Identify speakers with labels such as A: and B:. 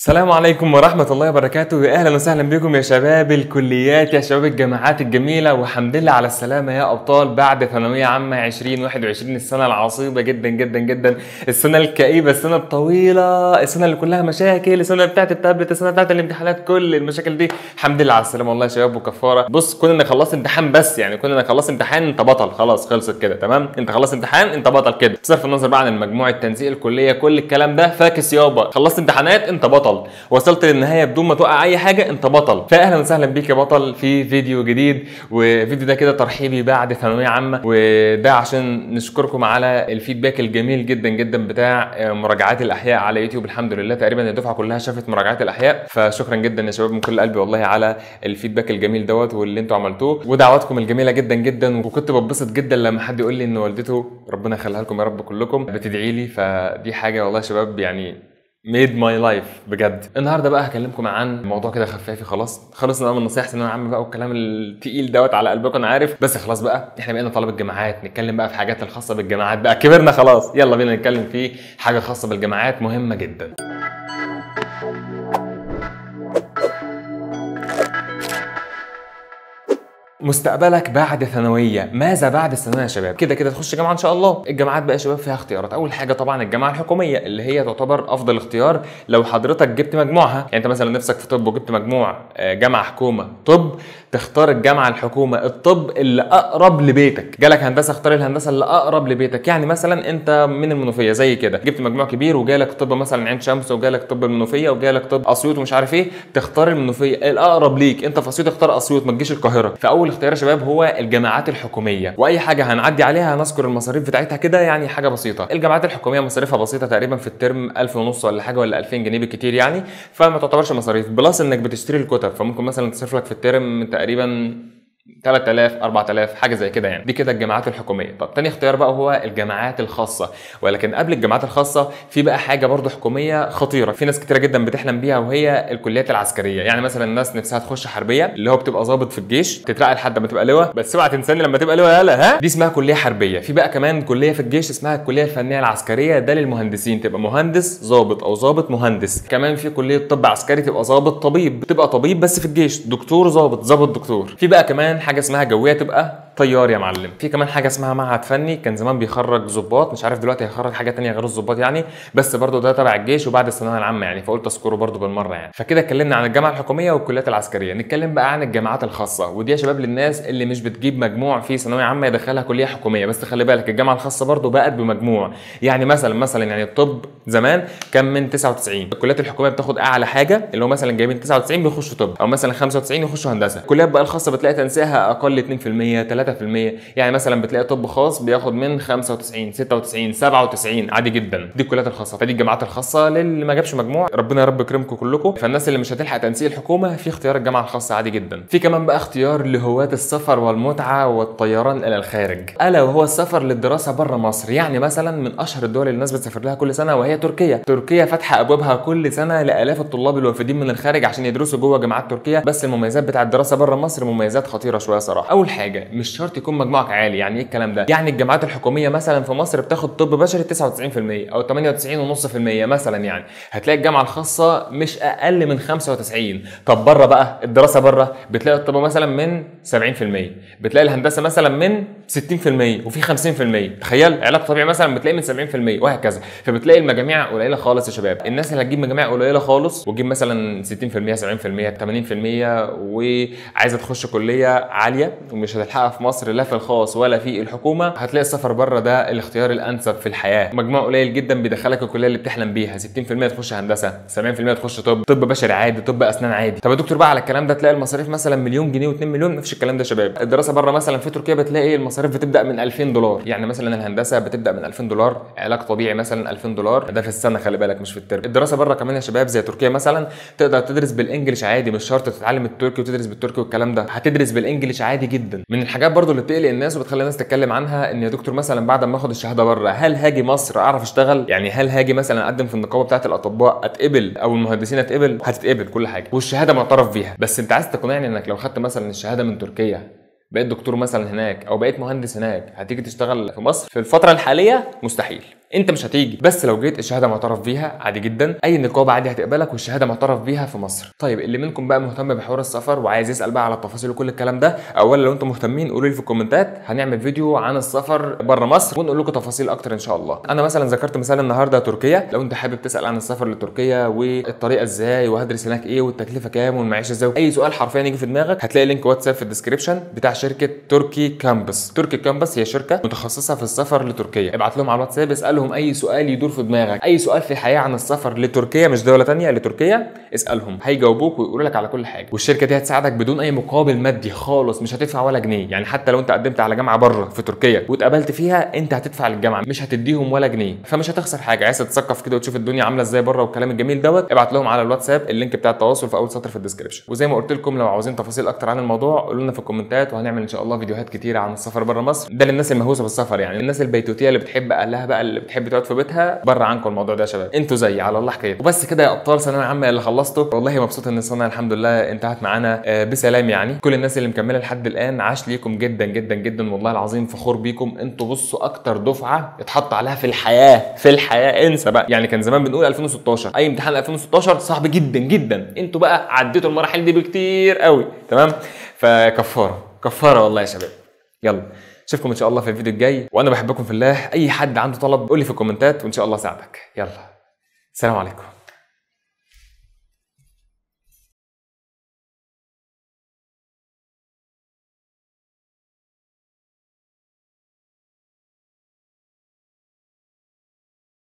A: السلام عليكم ورحمة الله وبركاته يا أهلا وسهلا بكم يا شباب الكليات يا شباب الجامعات الجميلة وحمد لله على السلامة يا أبطال بعد ثانوية عامة 2021 السنة العصيبة جدا جدا جدا السنة الكئيبة السنة الطويلة السنة اللي كلها مشاكل السنة بتاعت التابلت السنة بتاعت الامتحانات كل المشاكل دي الحمد لله على السلامة والله يا شباب وكفارة بص كون انك خلصت امتحان بس يعني كون انك خلصت امتحان انت بطل خلاص خلصت كده تمام انت خلصت امتحان انت بطل كده بصرف النظر بقى عن المجموع التنسيق الكلية كل الكلام ده فاكس يابا خلصت امتحانات انت بطل وصلت للنهايه بدون ما توقع اي حاجه انت بطل فاهلا وسهلا بيك يا بطل في فيديو جديد وفيديو ده كده ترحيبي بعد ثانويه عامه وده عشان نشكركم على الفيدباك الجميل جدا جدا بتاع مراجعات الاحياء على يوتيوب الحمد لله تقريبا الدفعه كلها شافت مراجعات الاحياء فشكرا جدا يا شباب من كل قلبي والله على الفيدباك الجميل دوت واللي انتوا عملتوه ودعواتكم الجميله جدا جدا وكنت بتبسط جدا لما حد يقول لي ان والدته ربنا يخليها لكم يا رب كلكم بتدعي لي فدي حاجه والله يا شباب يعني ميد ماي لايف بجد النهارده بقى هكلمكم عن موضوع كده خفافي خلاص خلصنا من النصيحه ثانويه عامه بقى والكلام التقيل دوت على قلبكم انا عارف بس خلاص بقى احنا بقينا طلبه جامعات نتكلم بقى في حاجات الخاصه بالجامعات بقى كبرنا خلاص يلا بينا نتكلم في حاجه خاصه بالجامعات مهمه جدا مستقبلك بعد ثانويه ماذا بعد الثانويه يا شباب كده كده تخش جامعه ان شاء الله الجامعات بقى يا شباب فيها اختيارات اول حاجه طبعا الجامعه الحكوميه اللي هي تعتبر افضل اختيار لو حضرتك جبت مجموعها يعني انت مثلا نفسك في طب وجبت مجموع جامعه حكومه طب تختار الجامعه الحكومه الطب اللي اقرب لبيتك جالك هندسه اختار الهندسه اللي اقرب لبيتك يعني مثلا انت من المنوفيه زي كده جبت مجموع كبير وجالك طب مثلا عين شمس وجالك طب المنوفيه وجالك طب اسيوط ومش عارف ايه تختار المنوفيه الاقرب ليك انت في اسيوط اختار اسيوط ما تجيش القاهره فاول اختيار يا شباب هو الجامعات الحكوميه واي حاجه هنعدي عليها هنذكر المصاريف بتاعتها كده يعني حاجه بسيطه الجامعات الحكوميه مصاريفها بسيطه تقريبا في الترم 1000 ونص ولا حاجه ولا 2000 جنيه بالكتير يعني فما تعتبرش مصاريف بلس انك بتشتري الكتب فممكن مثلا تصرف لك في الترم تقريبا 3000 4000 حاجه زي كده يعني دي كده الجامعات الحكوميه طب تاني اختيار بقى هو الجامعات الخاصه ولكن قبل الجامعات الخاصه في بقى حاجه برضو حكوميه خطيره في ناس كتيره جدا بتحلم بيها وهي الكليات العسكريه يعني مثلا الناس نفسها تخش حربيه اللي هو بتبقى ظابط في الجيش تترقى لحد ما تبقى لواء بس اوعى تنساني لما تبقى لواء يلا ها دي اسمها كليه حربيه في بقى كمان كليه في الجيش اسمها الكليه الفنيه العسكريه ده للمهندسين تبقى مهندس ظابط او ظابط مهندس كمان في كليه طب عسكري تبقى ظابط طبيب تبقى طبيب بس في الجيش دكتور ظابط ظابط دكتور في بقى كمان حاجه اسمها جويه تبقى طيار يا معلم في كمان حاجه اسمها معهد فني كان زمان بيخرج ظباط مش عارف دلوقتي هيخرج حاجه تانية غير الظباط يعني بس برضه ده تبع الجيش وبعد الثانويه العامه يعني فقلت اذكره برضه بالمره يعني فكده اتكلمنا عن الجامعه الحكوميه والكليات العسكريه نتكلم بقى عن الجامعات الخاصه ودي يا شباب للناس اللي مش بتجيب مجموع في ثانويه عامه يدخلها كليه حكوميه بس خلي بالك الجامعه الخاصه برضه بقت بمجموع يعني مثلا مثلا يعني الطب زمان كان من 99 الكليات الحكوميه بتاخد اعلى حاجه اللي هو مثلا جايبين 99 بيخشوا طب او مثلا 95 يخشوا هندسه الكليات بقى الخاصه بتلاقي تنسيقها اقل 2% 3% يعني مثلا بتلاقي طب خاص بياخد من 95 96 97 عادي جدا دي الكليات الخاصه فدي الجامعات الخاصه للي ما جابش مجموع ربنا يا رب يكرمكم كلكم فالناس اللي مش هتلحق تنسيق الحكومه في اختيار الجامعه الخاصه عادي جدا في كمان بقى اختيار لهواة السفر والمتعه والطيران الى الخارج الا وهو السفر للدراسه بره مصر يعني مثلا من اشهر الدول اللي الناس بتسافر لها كل سنه وهي تركيا تركيا فاتحه ابوابها كل سنه لالاف الطلاب الوافدين من الخارج عشان يدرسوا جوه جامعات تركيا بس المميزات بتاع الدراسه بره مصر مميزات خطيره شويه صراحه اول حاجه مش شرط يكون مجموعك عالي يعني ايه الكلام ده يعني الجامعات الحكوميه مثلا في مصر بتاخد طب بشري 99% او 98.5% مثلا يعني هتلاقي الجامعه الخاصه مش اقل من 95 طب بره بقى الدراسه بره بتلاقي الطب مثلا من 70% بتلاقي الهندسه مثلا من 60% وفي 50% تخيل علاج طبيعي مثلا بتلاقي من 70% وهكذا فبتلاقي المجاميع قليله خالص يا شباب الناس اللي هتجيب مجاميع قليله خالص وتجيب مثلا 60% 70% 80% وعايزه تخش كليه عاليه ومش هتلحقها في مصر لا في الخاص ولا في الحكومه هتلاقي السفر بره ده الاختيار الانسب في الحياه مجموع قليل جدا بيدخلك الكليه اللي بتحلم بيها 60% تخش هندسه 70% تخش طب طب بشري عادي طب اسنان عادي طب يا دكتور بقى على الكلام ده تلاقي المصاريف مثلا مليون جنيه و2 مليون مفيش الكلام ده يا شباب الدراسه بره مثلا في تركيا بتلاقي المصاريف بتبدا من 2000 دولار يعني مثلا الهندسه بتبدا من 2000 دولار علاج طبيعي مثلا 2000 دولار ده في السنه خلي بالك مش في الترم الدراسه بره كمان يا شباب زي تركيا مثلا تقدر تدرس بالانجلش عادي مش شرط تتعلم التركي وتدرس بالتركي والكلام ده هتدرس بالانجلش عادي جدا من الحاجات برضو اللي بتقلق الناس وبتخلي الناس تتكلم عنها ان يا دكتور مثلا بعد ما اخد الشهاده بره هل هاجي مصر اعرف اشتغل يعني هل هاجي مثلا اقدم في النقابه بتاعه الاطباء اتقبل او المهندسين اتقبل هتتقبل كل حاجه والشهاده معترف بيها بس انت عايز تقنعني انك لو خدت مثلا الشهاده من تركيا بقيت دكتور مثلا هناك او بقيت مهندس هناك هتيجي تشتغل في مصر في الفتره الحاليه مستحيل انت مش هتيجي بس لو جيت الشهاده معترف بيها عادي جدا اي نقابه عادي هتقبلك والشهاده معترف بيها في مصر طيب اللي منكم بقى مهتم بحوار السفر وعايز يسال بقى على التفاصيل وكل الكلام ده اولا لو انتم مهتمين قولوا لي في الكومنتات هنعمل فيديو عن السفر بره مصر ونقول لكم تفاصيل اكتر ان شاء الله انا مثلا ذكرت مثال النهارده تركيا لو انت حابب تسال عن السفر لتركيا والطريقه ازاي وهدرس هناك ايه والتكلفه كام والمعيشه ازاي اي سؤال حرفيا يجي في دماغك هتلاقي لينك واتساب في الديسكربشن بتاع شركه تركي كامبس تركي كامبس هي شركه متخصصه في السفر لتركيا ابعت لهم على الواتساب اسالهم اي سؤال يدور في دماغك اي سؤال في الحياه عن السفر لتركيا مش دوله تانية لتركيا اسالهم هيجاوبوك ويقولوا لك على كل حاجه والشركه دي هتساعدك بدون اي مقابل مادي خالص مش هتدفع ولا جنيه يعني حتى لو انت قدمت على جامعه بره في تركيا واتقبلت فيها انت هتدفع للجامعه مش هتديهم ولا جنيه فمش هتخسر حاجه عايز تتثقف كده وتشوف الدنيا عامله ازاي بره والكلام الجميل دوت ابعت لهم على الواتساب اللينك بتاع التواصل في اول سطر في الديسكربشن وزي ما قلت لكم لو عاوزين تفاصيل اكتر عن الموضوع قولوا لنا في الكومنتات وهنعمل ان شاء الله فيديوهات كتيره عن السفر بره مصر ده للناس المهووسه بالسفر يعني الناس البيتوتيه اللي بتحب اهلها بقى اللي بتحب تقعد في بيتها بره عنكم الموضوع ده يا شباب انتوا زي على الله حكايه وبس كده يا ابطال ثانويه عامه اللي خلصتوا والله مبسوط ان السنه الحمد لله انتهت معانا آه، بسلام يعني كل الناس اللي مكمله لحد الان عاش ليكم جدا جدا جدا والله العظيم فخور بيكم انتوا بصوا اكتر دفعه اتحط عليها في الحياه في الحياه انسى بقى يعني كان زمان بنقول 2016 اي امتحان 2016 صعب جدا جدا انتوا بقى عديتوا المراحل دي بكتير قوي تمام فكفاره كفاره والله يا شباب يلا اشوفكم ان شاء الله في الفيديو الجاي وانا بحبكم في الله اي حد عنده طلب قول لي في الكومنتات وان شاء الله اساعدك يلا سلام عليكم